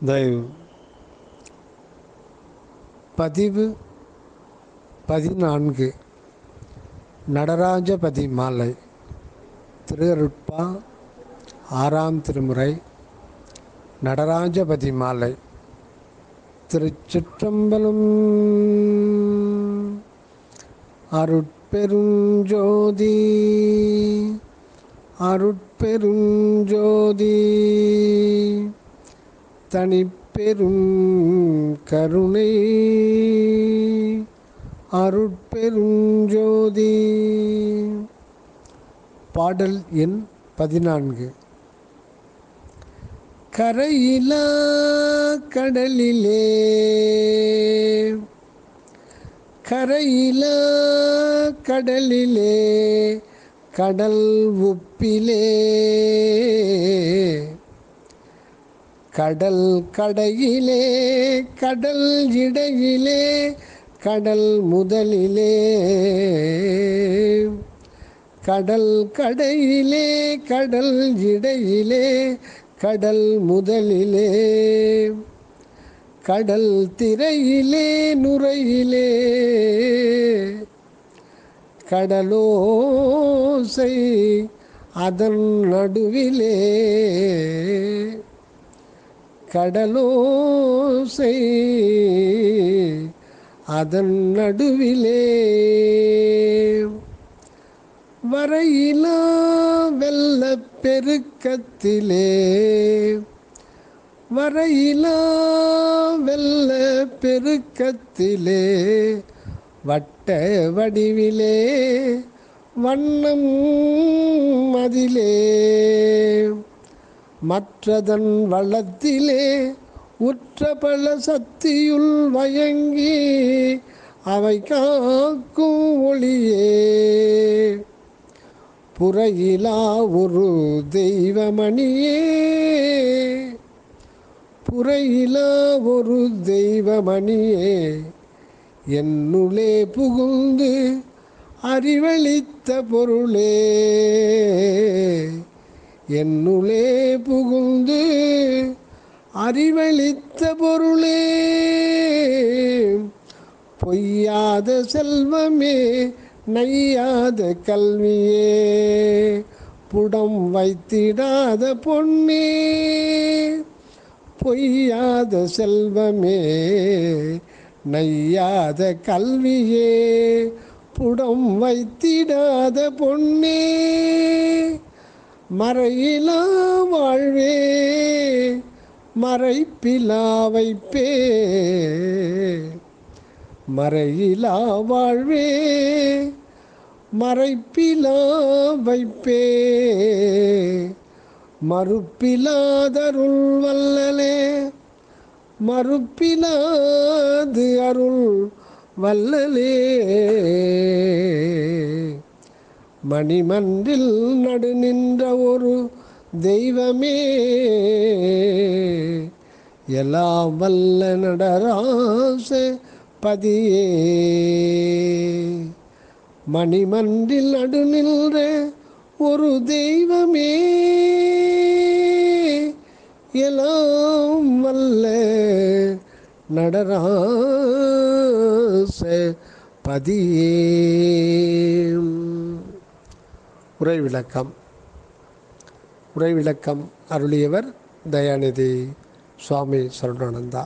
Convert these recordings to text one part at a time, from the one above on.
தயவு பதிவு பதினான்கு நடராஜபதி மாலை திருஅருட்பா ஆறாம் திருமுறை நடராஜபதி மாலை திருச்சிற்றம்பலம் அருட்பெருஞ்சோதி அருட்பெருஞ்சோதி தனிப்பெரும் கருணை அருட்பெருஞ்சோதி பாடல் எண் பதினான்கு கரையிலா கடலிலே கரையிலா கடலிலே கடல் உப்பிலே கடல் கடையிலே கடல் இடையிலே கடல் முதலிலே கடல் கடையிலே கடல் இடையிலே கடல் முதலிலே கடல் திரையிலே நுரையிலே கடலோசை அதன் நடுவிலே கடலோசை அதன் நடுவிலே வரையிலா வெள்ள பெருக்கத்திலே வரையிலா வெள்ள பெருக்கத்திலே வட்ட வடிவிலே வண்ணம் அதிலே மற்றதன் வளத்திலே உற்ற பல சக்தியுள் வயங்கி அவை காக்கும் ஒளியே புறையிலா ஒரு தெய்வமணியே புறையிலா ஒரு தெய்வமணியே என்னுளே புகுந்து அறிவளித்த பொருளே என்னுளே புகுந்து அறிவளித்த பொருளே பொய்யாத செல்வமே நையாத கல்வியே புடம் வைத்திடாத பொன்னே பொய்யாத செல்வமே நையாத கல்வியே புடம் வைத்திடாத பொன்னே மறையிலா வாழ்வே மறைப்பிலா வைப்பே மறையிலா வாழ்வே மறைப்பிலா வைப்பே மறுப்பிலாதருள் வல்லலே மறுப்பிலாது அருள் வல்லலே மணிமன்றில் நடு நின்ற ஒரு தெய்வமே எல்லாம் வல்ல நடராச பதியே மணிமன்றில் நடு நின்ற ஒரு தெய்வமே எல்லாம் வல்ல நடராச பதியே உரை விளக்கம் உரை விளக்கம் அருளியவர் தயாநிதி சுவாமி சரணானந்தா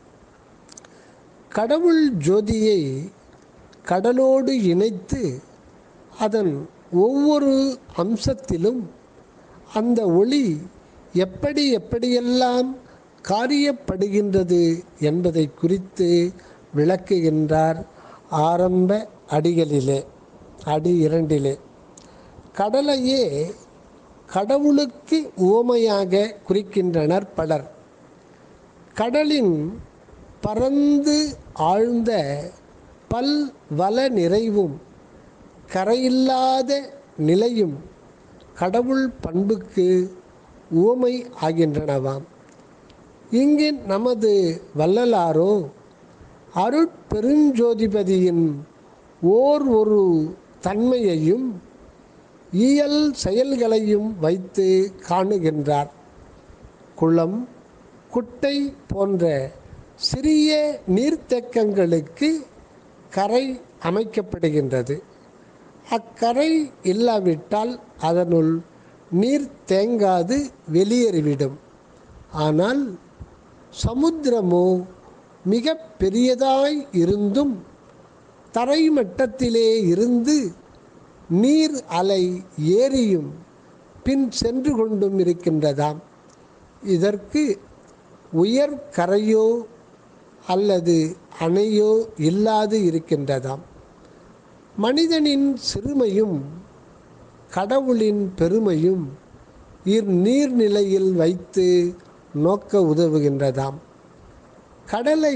கடவுள் ஜோதியை கடலோடு இணைத்து அதன் ஒவ்வொரு அம்சத்திலும் அந்த ஒளி எப்படி எப்படியெல்லாம் காரியப்படுகின்றது என்பதை குறித்து விளக்குகின்றார் ஆரம்ப அடிகளிலே அடி இரண்டிலே கடலையே கடவுளுக்கு உவமையாக குறிக்கின்றனர் பலர் கடலின் பறந்து ஆழ்ந்த பல் வள நிறைவும் கரையில்லாத நிலையும் கடவுள் பண்புக்கு உவமை ஆகின்றனவாம் இங்கு நமது வள்ளலாரோ அருட்பெருஞ்சோதிபதியின் ஓர் ஒரு தன்மையையும் இயல் செயல்களையும் வைத்து காணுகின்றார் குளம் குட்டை போன்ற சிறிய நீர்த்தேக்கங்களுக்கு கரை அமைக்கப்படுகின்றது அக்கரை இல்லாவிட்டால் அதனுள் நீர் தேங்காது வெளியேறிவிடும் ஆனால் சமுத்திரமோ மிக பெரியதாய் இருந்தும் தரை மட்டத்திலே இருந்து நீர் அலை ஏறியும் பின் சென்று கொண்டும் இருக்கின்றதாம் இதற்கு உயர் கரையோ அல்லது அணையோ இல்லாது இருக்கின்றதாம் மனிதனின் சிறுமையும் கடவுளின் பெருமையும் இந்நீர்நிலையில் வைத்து நோக்க உதவுகின்றதாம் கடலை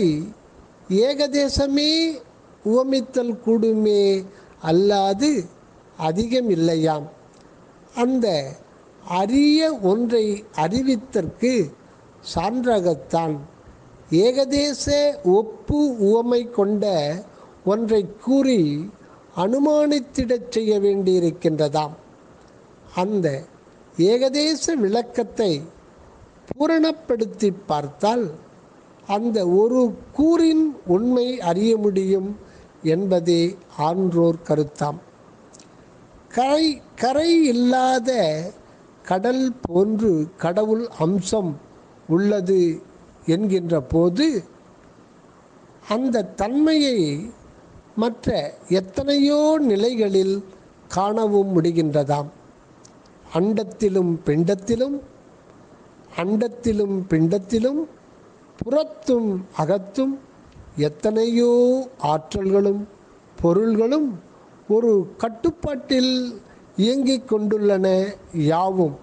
ஏகதேசமே உவமித்தல் கூடுமே அல்லாது அதிகம் இல்லையாம் அந்த அரிய ஒன்றை அறிவித்தற்கு சான்றாகத்தான் ஏகதேச ஒப்பு உவமை கொண்ட ஒன்றை கூறி அனுமானித்திடச் செய்ய வேண்டியிருக்கின்றதாம் அந்த ஏகதேச விளக்கத்தை பூரணப்படுத்தி பார்த்தால் அந்த ஒரு கூறின் உண்மை அறிய முடியும் என்பதே ஆன்றோர் கருத்தாம் கரை கரை இல்லாத கடல் போன்று கடவுள் அம்சம் உள்ளது என்கின்ற போது அந்த தன்மையை மற்ற எத்தனையோ நிலைகளில் காணவும் முடிகின்றதாம் அண்டத்திலும் பிண்டத்திலும் அண்டத்திலும் பிண்டத்திலும் புறத்தும் அகத்தும் எத்தனையோ ஆற்றல்களும் பொருள்களும் ஒரு கட்டுப்பாட்டில் இயங்கிக் கொண்டுள்ளன யாவும்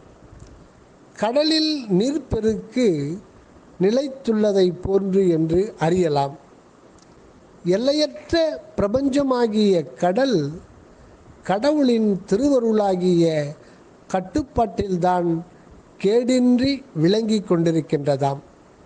கடலில் நீர்ப்பெருக்கு நிலைத்துள்ளதை போன்று என்று அறியலாம் எல்லையற்ற பிரபஞ்சமாகிய கடல் கடவுளின் திருவருளாகிய கட்டுப்பாட்டில்தான் கேடின்றி விளங்கி கொண்டிருக்கின்றதாம்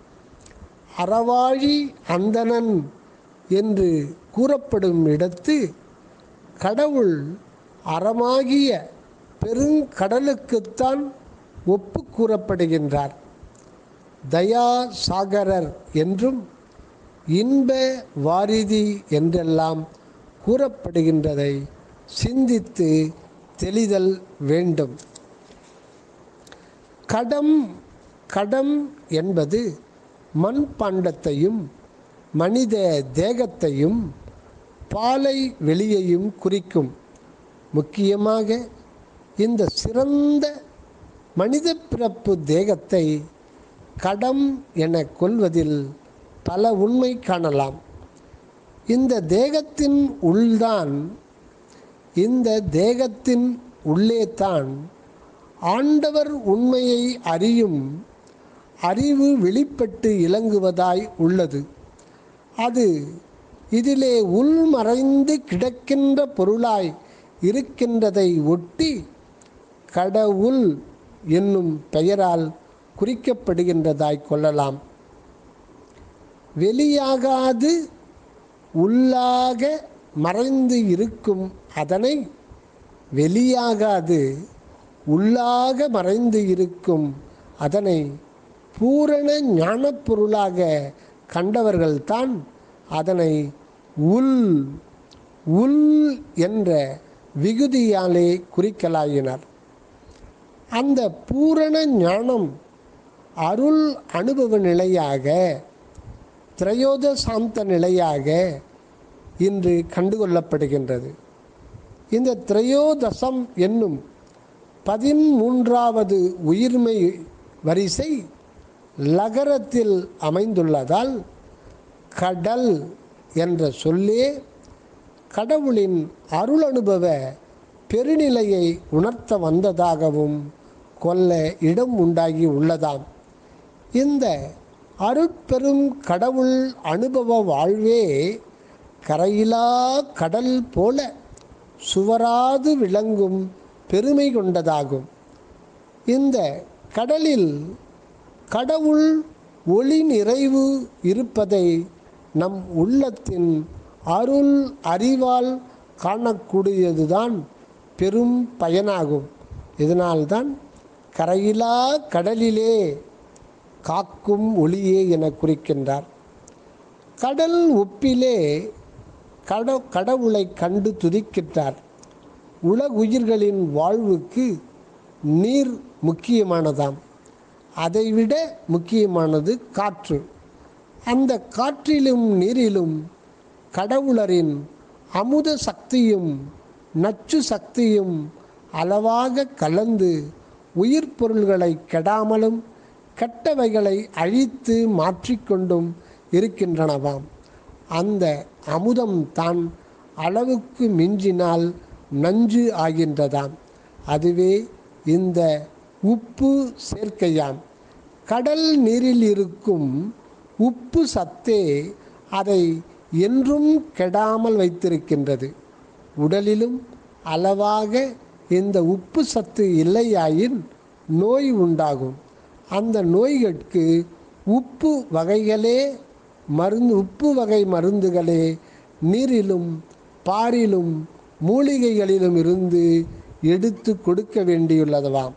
அறவாழி அந்தணன் என்று கூறப்படும் இடத்து கடவுள் அறமாகிய பெருங்கடலுக்குத்தான் ஒப்பு கூறப்படுகின்றார் தயா சாகரர் என்றும் இன்ப வாரிதி என்றெல்லாம் கூறப்படுகின்றதை சிந்தித்து தெளிதல் வேண்டும் கடம் கடம் என்பது மண்பாண்டத்தையும் மனித தேகத்தையும் பாலை வெளியையும் குறிக்கும் முக்கியமாக இந்த சிறந்த மனித பிறப்பு தேகத்தை கடம் என கொள்வதில் பல உண்மை காணலாம் இந்த தேகத்தின் உள்தான் இந்த தேகத்தின் உள்ளேதான் ஆண்டவர் உண்மையை அறியும் அறிவு வெளிப்பட்டு இலங்குவதாய் உள்ளது அது இதிலே உள்மறைந்து கிடக்கின்ற பொருளாய் இருக்கின்றதை ஒட்டி கடவுள் என்னும் பெயரால் குறிக்கப்படுகின்றதாய் கொள்ளலாம் வெளியாகாது உள்ளாக மறைந்து இருக்கும் அதனை வெளியாகாது உள்ளாக மறைந்து இருக்கும் அதனை பூரண ஞானப்பொருளாக கண்டவர்கள்தான் அதனை உள் உள் என்ற விகுதியாலே குறிக்கலாயினர் அந்த பூரண ஞானம் அருள் அனுபவ நிலையாக திரையோத சாந்த நிலையாக இன்று கண்டுகொள்ளப்படுகின்றது இந்த திரையோதசம் என்னும் பதிமூன்றாவது உயிர்மை வரிசை லகரத்தில் அமைந்துள்ளதால் கடல் என்ற சொல்லே கடவுளின் அருள் அனுபவ பெருநிலையை உணர்த்த வந்ததாகவும் கொல்ல இடம் உண்டாகி உள்ளதாம் இந்த அருட்பெரும் கடவுள் அனுபவ வாழ்வே கரையிலா கடல் போல சுவராது விளங்கும் பெருமை கொண்டதாகும் இந்த கடலில் கடவுள் ஒளி நிறைவு இருப்பதை நம் உள்ளத்தின் அருள் அறிவால் காணக்கூடியதுதான் பெரும் பயனாகும் இதனால்தான் கரையிலா கடலிலே காக்கும் ஒளியே என குறிக்கின்றார் கடல் உப்பிலே கட கடவுளை கண்டு துதிக்கின்றார் உலகுயிர்களின் வாழ்வுக்கு நீர் முக்கியமானதாம் அதைவிட முக்கியமானது காற்று அந்த காற்றிலும் நீரிலும் கடவுளரின் அமுத சக்தியும் நச்சு சக்தியும் அளவாக கலந்து உயிர் பொருள்களை கெடாமலும் கெட்டவைகளை அழித்து மாற்றிக்கொண்டும் இருக்கின்றனவாம் அந்த அமுதம் தான் அளவுக்கு மிஞ்சினால் நஞ்சு ஆகின்றதாம் அதுவே இந்த உப்பு சேர்க்கையாம் கடல் நீரில் இருக்கும் உப்பு சத்தே அதை என்றும் கெடாமல் வைத்திருக்கின்றது உடலிலும் அளவாக இந்த உப்பு சத்து இல்லையாயின் நோய் உண்டாகும் அந்த நோய்களுக்கு உப்பு வகைகளே மருந்து உப்பு வகை மருந்துகளே நீரிலும் பாரிலும் மூலிகைகளிலும் இருந்து எடுத்து கொடுக்க வேண்டியுள்ளதுவாம்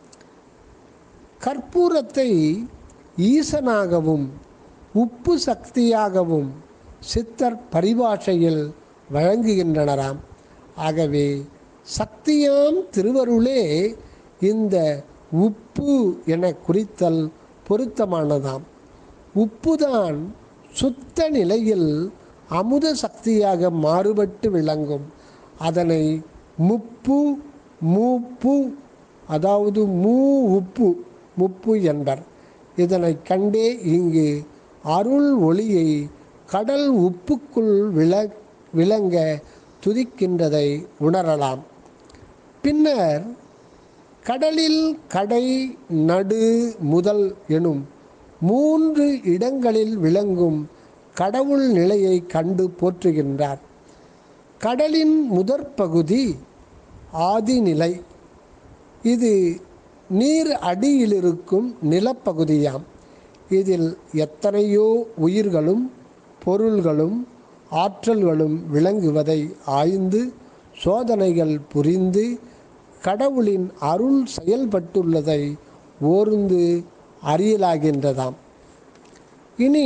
கற்பூரத்தை ஈசனாகவும் உப்பு சக்தியாகவும் சித்தர் பரிபாஷையில் வழங்குகின்றனராம் ஆகவே சக்தியாம் திருவருளே இந்த உப்பு என குறித்தல் பொருத்தமானதாம் உப்புதான் சுத்த நிலையில் அமுத சக்தியாக மாறுபட்டு விளங்கும் அதனை முப்பு மூப்பு அதாவது மூ உப்பு முப்பு என்பர் இதனை கண்டே இங்கு அருள் ஒளியை கடல் உப்புக்குள் விள விளங்க துதிக்கின்றதை உணரலாம் பின்னர் கடலில் கடை நடு முதல் எனும் மூன்று இடங்களில் விளங்கும் கடவுள் நிலையை கண்டு போற்றுகின்றார் கடலின் முதற் பகுதி ஆதிநிலை இது நீர் அடியில் இருக்கும் நிலப்பகுதியாம் இதில் எத்தனையோ உயிர்களும் பொருள்களும் ஆற்றல்களும் விளங்குவதை ஆய்ந்து சோதனைகள் புரிந்து கடவுளின் அருள் செயல்பட்டுள்ளதை ஓர்ந்து அறியலாகின்றதாம் இனி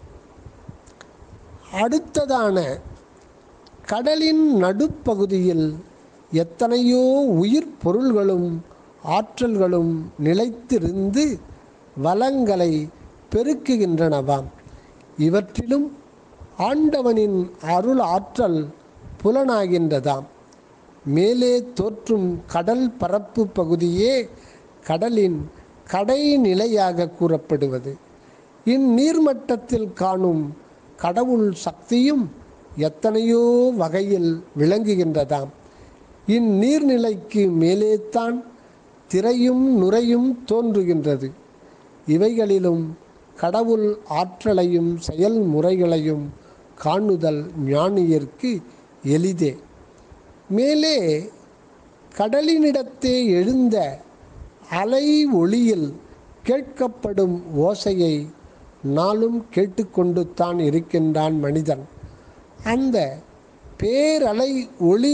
அடுத்ததான கடலின் நடுப்பகுதியில் எத்தனையோ உயிர் பொருள்களும் ஆற்றல்களும் நிலைத்திருந்து வளங்களை பெருக்குகின்றனவாம் இவற்றிலும் ஆண்டவனின் அருள் ஆற்றல் புலனாகின்றதாம் மேலே தோற்றும் கடல் பரப்பு பகுதியே கடலின் கடைநிலையாக கூறப்படுவது இந்நீர்மட்டத்தில் காணும் கடவுள் சக்தியும் எத்தனையோ வகையில் விளங்குகின்றதாம் இந்நீர்நிலைக்கு மேலேத்தான் திரையும் நுரையும் தோன்றுகின்றது இவைகளிலும் கடவுள் ஆற்றலையும் செயல்முறைகளையும் காணுதல் ஞானியர்க்கு எளிதே மேலே கடலினிடத்தே எழுந்த அலை ஒளியில் கேட்கப்படும் ஓசையை நாளும் கேட்டுக்கொண்டு தான் இருக்கின்றான் மனிதன் அந்த பேரலை ஒளி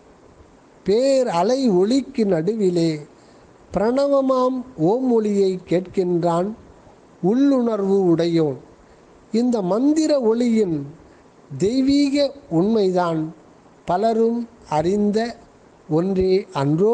பேர் அலை ஒளிக்கு நடுவிலே பிரணவமாம் ஓம் ஒளியை கேட்கின்றான் உள்ளுணர்வு உடையோன் இந்த மந்திர ஒளியின் தெய்வீக உண்மைதான் பலரும் அறிந்த ஒன்றே அன்றோ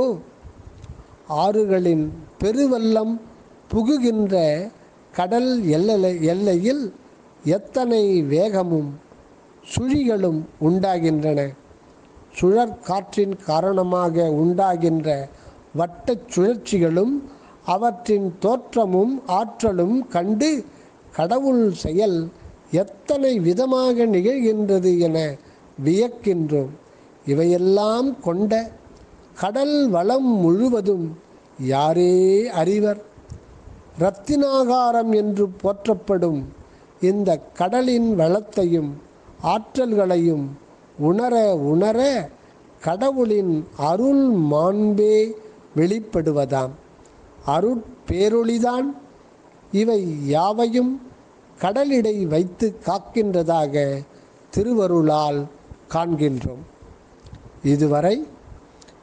ஆறுகளின் பெருவெள்ளம் புகுகின்ற கடல் எல்லை எல்லையில் எத்தனை வேகமும் சுழிகளும் உண்டாகின்றன சுழற்காற்றின் காரணமாக உண்டாகின்ற வட்டச் சுழற்சிகளும் அவற்றின் தோற்றமும் ஆற்றலும் கண்டு கடவுள் செயல் எத்தனை விதமாக நிகழ்கின்றது என வியக்கின்றோம் இவையெல்லாம் கொண்ட கடல் வளம் முழுவதும் யாரே அறிவர் இரத்தினாகாரம் என்று போற்றப்படும் இந்த கடலின் வளத்தையும் ஆற்றல்களையும் உணர உணர கடவுளின் அருள் மாண்பே வெளிப்படுவதாம் அருட்பேரொளிதான் இவை யாவையும் கடலிடை வைத்து காக்கின்றதாக திருவருளால் காண்கின்றோம் இதுவரை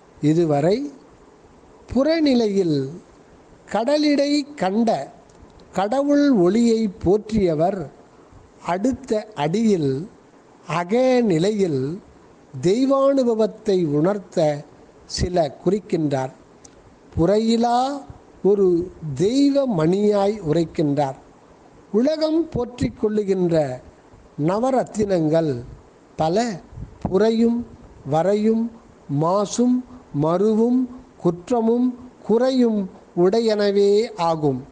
இதுவரை புறநிலையில் கடலிடை கண்ட கடவுள் ஒளியை போற்றியவர் அடுத்த அடியில் அகநிலையில் தெய்வானுபவத்தை உணர்த்த சில குறிக்கின்றார் புறையிலா ஒரு தெய்வ மணியாய் உரைக்கின்றார் உலகம் போற்றிக் கொள்ளுகின்ற நவரத்தினங்கள் பல புறையும் வரையும் மாசும் மறுவும் குற்றமும் குறையும் உடையனவே ஆகும்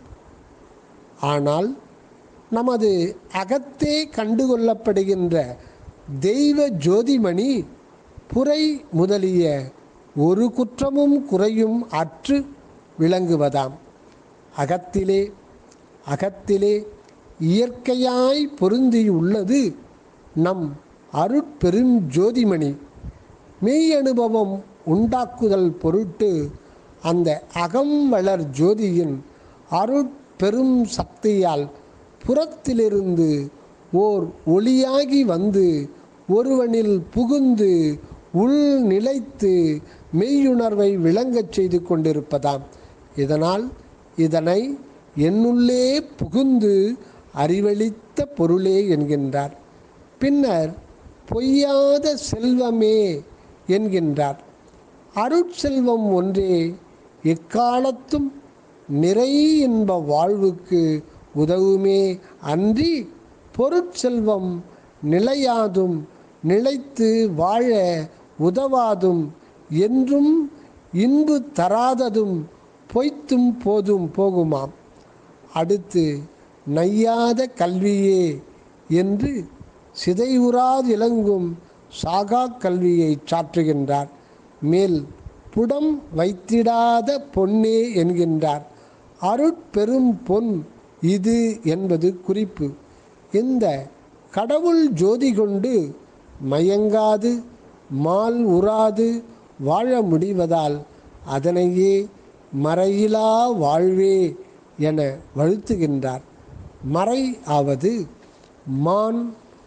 ஆனால் நமது அகத்தே கண்டுகொள்ளப்படுகின்ற தெய்வ ஜோதிமணி புரை முதலிய ஒரு குற்றமும் குறையும் அற்று விளங்குவதாம் அகத்திலே அகத்திலே இயற்கையாய் பொருந்தியுள்ளது நம் அருட்பெரும் ஜோதிமணி மெய் அனுபவம் உண்டாக்குதல் பொருட்டு அந்த அகம் வளர் ஜோதியின் அருட்பெரும் சக்தியால் புறத்திலிருந்து ஓர் ஒளியாகி வந்து ஒருவனில் புகுந்து உள் நிலைத்து மெய்யுணர்வை விளங்கச் செய்து கொண்டிருப்பதாம் இதனால் இதனை என்னுள்ளே புகுந்து அறிவளித்த பொருளே என்கின்றார் பின்னர் பொய்யாத செல்வமே என்கின்றார் அருட்செல்வம் ஒன்றே எக்காலத்தும் நிறை இன்ப வாழ்வுக்கு உதவுமே அன்றி பொருட்செல்வம் நிலையாதும் நிலைத்து வாழ உதவாதும் என்றும் இன்பு தராததும் பொய்த்தும் போதும் போகுமாம் அடுத்து நையாத கல்வியே என்று சிதைவுறாதிலங்கும் சாகா கல்வியை சாற்றுகின்றார் மேல் புடம் வைத்திடாத பொன்னே என்கின்றார் அருட்பெரும் பொன் இது என்பது குறிப்பு இந்த கடவுள் ஜோதி கொண்டு மயங்காது மால் உறாது வாழ முடிவதால் அதனையே மறையிலா வாழ்வே என வழுத்துகின்றார் மறை ஆவது மான்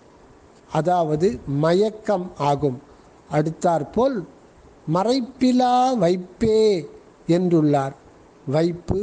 அதாவது மயக்கம் ஆகும் அடுத்தாற்போல் மறைப்பிலா வைப்பே என்றுள்ளார் வைப்பு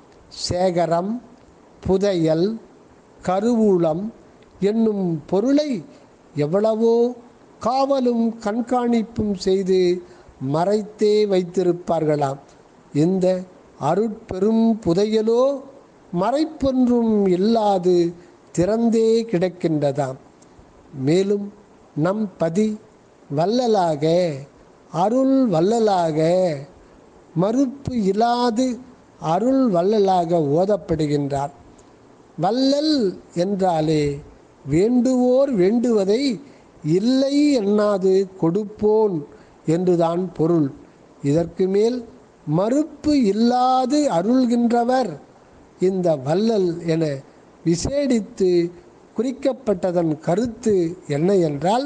சேகரம் புதையல் கருவூலம் என்னும் பொருளை எவ்வளவோ காவலும் கண்காணிப்பும் செய்து மறைத்தே வைத்திருப்பார்களாம் இந்த அருட்பெரும் புதையலோ மறைப்பொன்றும் இல்லாது திறந்தே கிடக்கின்றதாம் மேலும் நம் பதி வள்ளலாக அருள் வள்ளலாக மறுப்பு இல்லாது அருள் வள்ளலாக ஓதப்படுகின்றார் வள்ளல் என்றாலே வேண்டுவோர் வேண்டுவதை இல்லை எண்ணாது கொடுப்போன் என்றுதான் பொருள் இதற்கு மேல் மறுப்பு இல்லாது அருள்கின்றவர் இந்த வள்ளல் என விசேடித்து குறிக்கப்பட்டதன் கருத்து என்ன என்றால்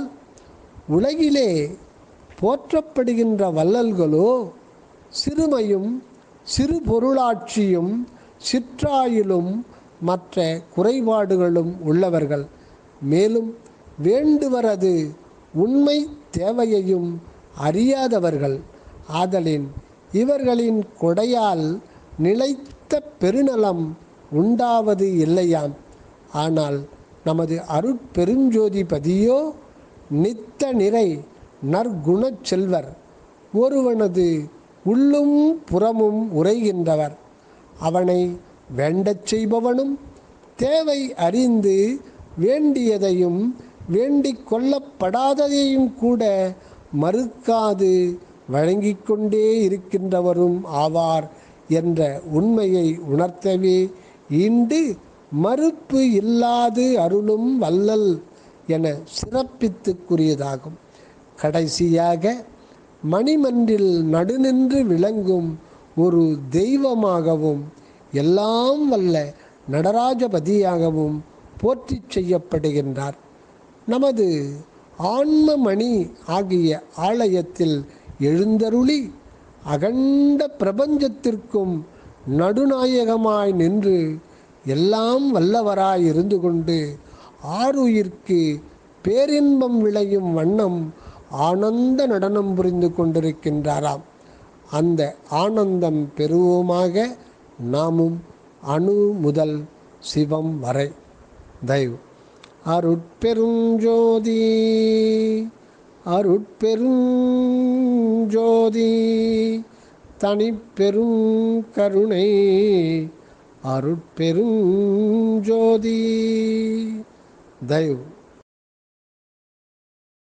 உலகிலே போற்றப்படுகின்ற வள்ளல்களோ சிறுமையும் சிறு பொருளாட்சியும் சிற்றாயிலும் மற்ற குறைபாடுகளும் உள்ளவர்கள் மேலும் வேண்டுவரது உண்மை தேவையையும் அறியாதவர்கள் ஆதலின் இவர்களின் கொடையால் நிலைத்த பெருநலம் உண்டாவது இல்லையாம் ஆனால் நமது அருட்பெருஞ்சோதி பதியோ நித்த நிறை நற்குணச் செல்வர் ஒருவனது உள்ளும் புறமும் உரைகின்றவர் அவனை வேண்டச் செய்பவனும் தேவை அறிந்து வேண்டியதையும் வேண்டிக் கொள்ளப்படாததையும் கூட மறுக்காது வழங்கிக் கொண்டே இருக்கின்றவரும் ஆவார் என்ற உண்மையை உணர்த்தவே ஈண்டு மறுப்பு இல்லாது அருளும் வல்லல் என சிறப்பித்துக்குரியதாகும் கடைசியாக மணிமன்றில் நடுநின்று விளங்கும் ஒரு தெய்வமாகவும் எல்லாம் வல்ல நடராஜபதியாகவும் போற்றி செய்யப்படுகின்றார் நமது ஆன்மமணி ஆகிய ஆலயத்தில் எழுந்தருளி அகண்ட பிரபஞ்சத்திற்கும் நடுநாயகமாய் நின்று எல்லாம் வல்லவராய் இருந்து கொண்டு ஆருயிர்க்கு பேரின்பம் விளையும் வண்ணம் ஆனந்த நடனம் புரிந்து கொண்டிருக்கின்றாராம் அந்த ஆனந்தம் பெறுவோமாக நாமும் அணு முதல் சிவம் வரை தயவு அருட்பெருஞ்சோதி அருட்பெருஞ்சோதி தனிப்பெரும் கருணை அருட்பெருஞ்சோதி தயவு